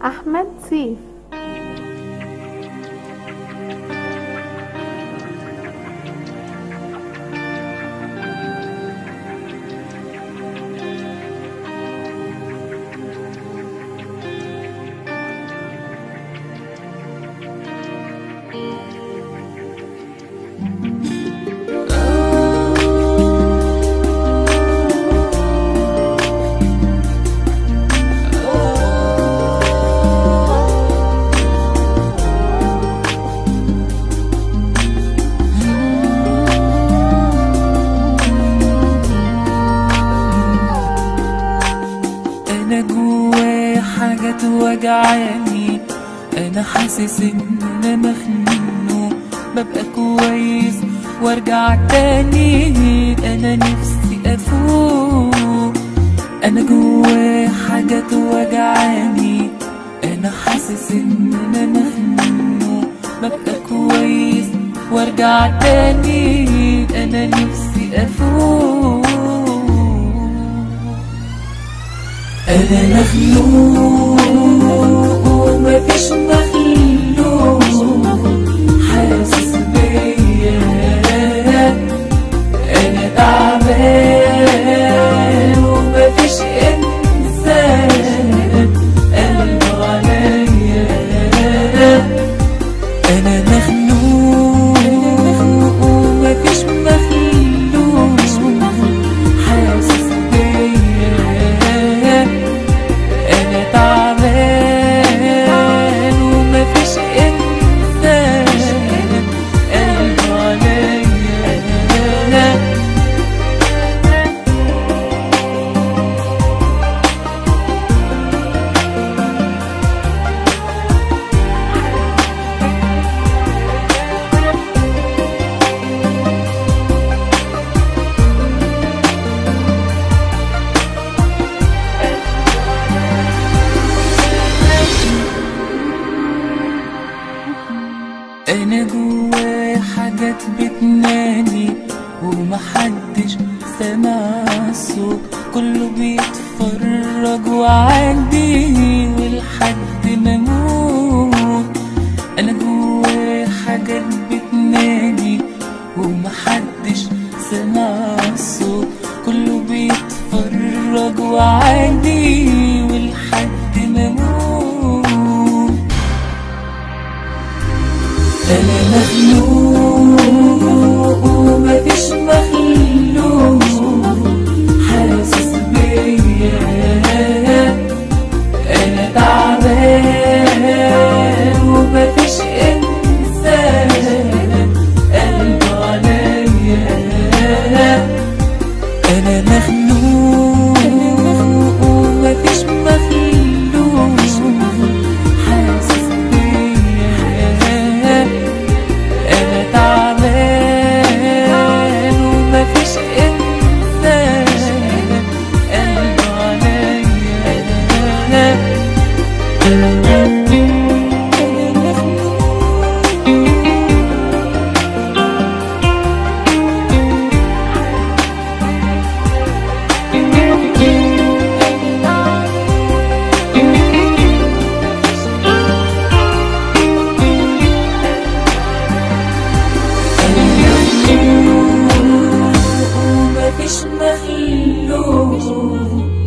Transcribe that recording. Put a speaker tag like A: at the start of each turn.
A: أحمد سيف
B: انا جوايا حاجة توجعاني انا حاسس ان انا مخنوق ببقى كويس وارجع تاني انا نفسي افوق انا جوايا حاجة توجعاني انا حاسس ان انا مخنوق ببقى كويس وارجع تاني انا نفسي افوق أنا مخلوق ومفيش مخلوق حاسس بيا أنا تعبان ومفيش إنسان قلبه عليا أنا مخلوق ومفيش مخلوق حاسس بيا أنا تعبان ومفيش إنسان قلبه عليا انا جوايا حاجات بتنادي ومحدش سامع الصوت كله بيتفرج وعندي ولحد ما اموت انا جوايا حاجات بتنادي ومحدش سامع الصوت كله بيتفرج وعندي ولحد ما اموت أنا مخلوق ومفيش مخلوق حاسس بيا أنا تعبان ومفيش إنسان قلبه عليا أنا مخلوق ومفيش مخلوق حاسس بيا أنا تعبان ومفيش إنسان قلبه عليا ومفيش مخلوق